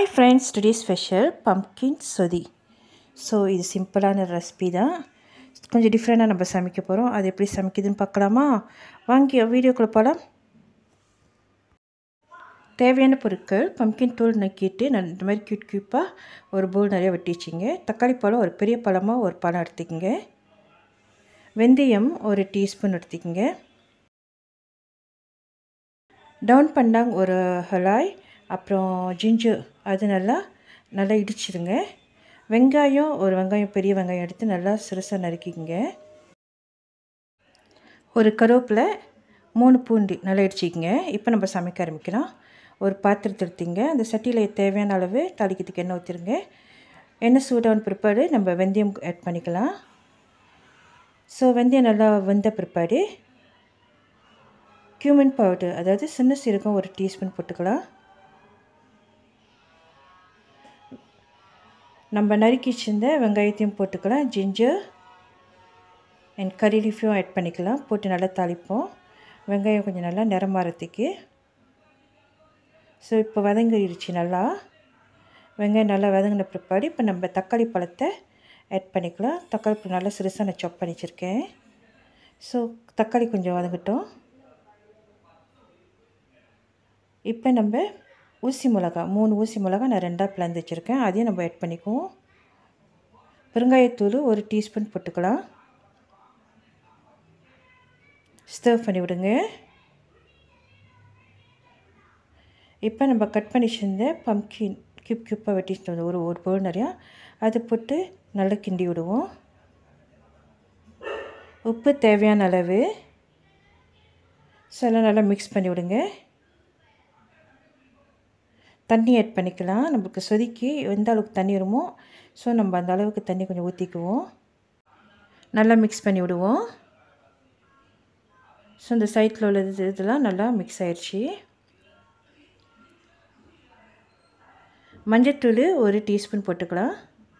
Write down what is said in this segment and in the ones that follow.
hi friends today special pumpkin sothi so இது சிம்பிளான recipe தான் கொஞ்சம் டிஃப்ரெண்ட்டாக நம்ம சமைக்க போகிறோம் அது எப்படி சமைக்குதுன்னு பார்க்கலாமா வாங்கி வீடியோக்குள்ளே போகலாம் தேவையான பொருட்கள் பம்கின் தூள் நக்கிட்டு நான் இந்த மாதிரி க்யூட் க்யூப்பாக ஒரு பவுல் நிறைய வெட்டி வச்சிங்க தக்காளி பழம் ஒரு பெரிய பழமாக ஒரு பழம் எடுத்துக்கோங்க வெந்தயம் ஒரு டீஸ்பூன் எடுத்துக்கோங்க டவுன் பண்ணாங்க ஒரு ஹலாய் அப்புறம் ஜிஞ்சர் அது நல்லா நல்லா இடிச்சிடுங்க வெங்காயம் ஒரு வெங்காயம் பெரிய வெங்காயம் எடுத்து நல்லா சிறுசாக நறுக்கிங்க ஒரு கருவேப்பிலை மூணு பூண்டு நல்லா இடிச்சிக்கங்க இப்போ நம்ம சமைக்க ஆரம்பிக்கலாம் ஒரு பாத்திரத்தை எடுத்திங்க அந்த சட்டியில் தேவையான அளவு தாளிக்கிறதுக்கு எண்ணெய் ஊற்றிருங்க எண்ணெய் சூடான பிற்பாடு நம்ம வெந்தயம் ஆட் பண்ணிக்கலாம் ஸோ வெந்தயம் நல்லா வெந்த பிற்பாடு கியூமின் பவுடர் அதாவது சின்ன சீரகம் ஒரு டீஸ்பூன் போட்டுக்கலாம் நம்ம நறுக்கி வச்சிருந்த வெங்காயத்தையும் போட்டுக்கலாம் ஜிஞ்சர் அண்ட் கறி லீஃபையும் ஆட் பண்ணிக்கலாம் போட்டு நல்லா தாளிப்போம் வெங்காயம் கொஞ்சம் நல்லா நிறமாறத்துக்கு ஸோ இப்போ வதங்கிடுச்சு நல்லா வெங்காயம் நல்லா வதங்கின பிற்பாடு இப்போ நம்ம தக்காளி பழத்தை ஆட் பண்ணிக்கலாம் தக்காளி பழம் நல்லா சிறுசாக நான் சாப் பண்ணி வச்சுருக்கேன் ஸோ தக்காளி கொஞ்சம் வதங்கட்டும் இப்போ நம்ம ஊசி மிளகா மூணு ஊசி மிளகா நான் ரெண்டாக பிளந்து வச்சுருக்கேன் அதையும் நம்ம ஆட் பண்ணிக்குவோம் பெருங்காயத்தூள் ஒரு டீஸ்பூன் போட்டுக்கலாம் ஸ்டர்வ் பண்ணி விடுங்க இப்போ நம்ம கட் பண்ணி வச்சுருந்த பம்கின் கியூப் கியூப்பாக வெட்டிட்டு ஒரு ஒரு பவுல் நிறையா அதை போட்டு நல்லா கிண்டி விடுவோம் உப்பு தேவையான அளவு ஸோ எல்லாம் நல்லா மிக்ஸ் பண்ணி விடுங்க தண்ணி ஆட் பண்ணிக்கலாம் நம்மளுக்கு சொதிக்கி எந்த அளவுக்கு தண்ணி வருமோ ஸோ நம்ம அந்த அளவுக்கு தண்ணி கொஞ்சம் ஊற்றிக்குவோம் நல்லா மிக்ஸ் பண்ணி விடுவோம் ஸோ இந்த சைட்டில் உள்ளது இதெல்லாம் நல்லா மிக்ஸ் ஆயிடுச்சு மஞ்சத்தூள் ஒரு டீஸ்பூன் போட்டுக்கலாம்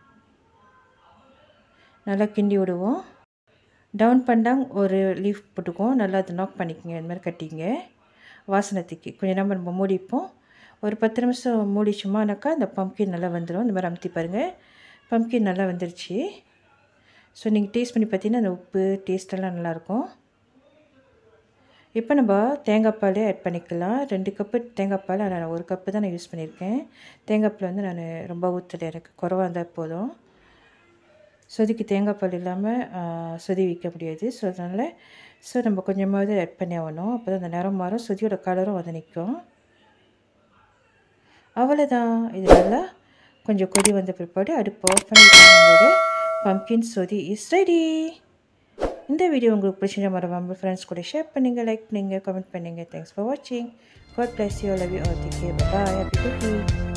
நல்லா கிண்டி விடுவோம் டவுன் பண்ணாங்க ஒரு லீஃப் போட்டுக்குவோம் நல்லா அதை நாக் பண்ணிக்கோங்க இந்த மாதிரி கட்டிங்க வாசனத்துக்கு கொஞ்சம் நேரம் நம்ம மூடிப்போம் ஒரு பத்து நிமிஷம் மூடி சும்மானாக்கா அந்த பம்கின் நல்லா வந்துடும் இந்த மாதிரி அமுத்தி பாருங்கள் பம்கின் நல்லா வந்துருச்சு ஸோ நீங்கள் டேஸ்ட் பண்ணி பார்த்தீங்கன்னா அந்த உப்பு டேஸ்ட்டெல்லாம் நல்லாயிருக்கும் இப்போ நம்ம தேங்காய் பால் ஆட் பண்ணிக்கலாம் ரெண்டு கப்பு தேங்காய் பால் நான் ஒரு கப்பு தான் நான் யூஸ் பண்ணியிருக்கேன் தேங்காய் பால் வந்து நான் ரொம்ப ஊற்றலை எனக்கு குறவாக இருந்தால் போதும் சொதிக்கு தேங்காய் பால் இல்லாமல் சொதி வைக்க முடியாது ஸோ அதனால் ஸோ நம்ம கொஞ்சமாவது ஆட் பண்ணி ஆகணும் அப்போ தான் அந்த நிறம் மாறும் சொதியோட கலரும் வந்து நிற்கும் அவ்வளோதான் இது நல்லா கொஞ்சம் கொதி வந்த பிற்பாடு அடுப்பு ஆஃப் பண்ணிக்கலாம் நம்மளோட பம்கின் சொதி இஸ் ரெடி இந்த வீடியோ உங்களுக்கு பிடிச்சிருந்தா மறக்காமல் ஃப்ரெண்ட்ஸ் கூட ஷேர் பண்ணுங்கள் லைக் பண்ணுங்கள் கமெண்ட் பண்ணுங்கள் தேங்க்ஸ் ஃபார் வாட்சிங் God bless you love you all take care bye happy cooking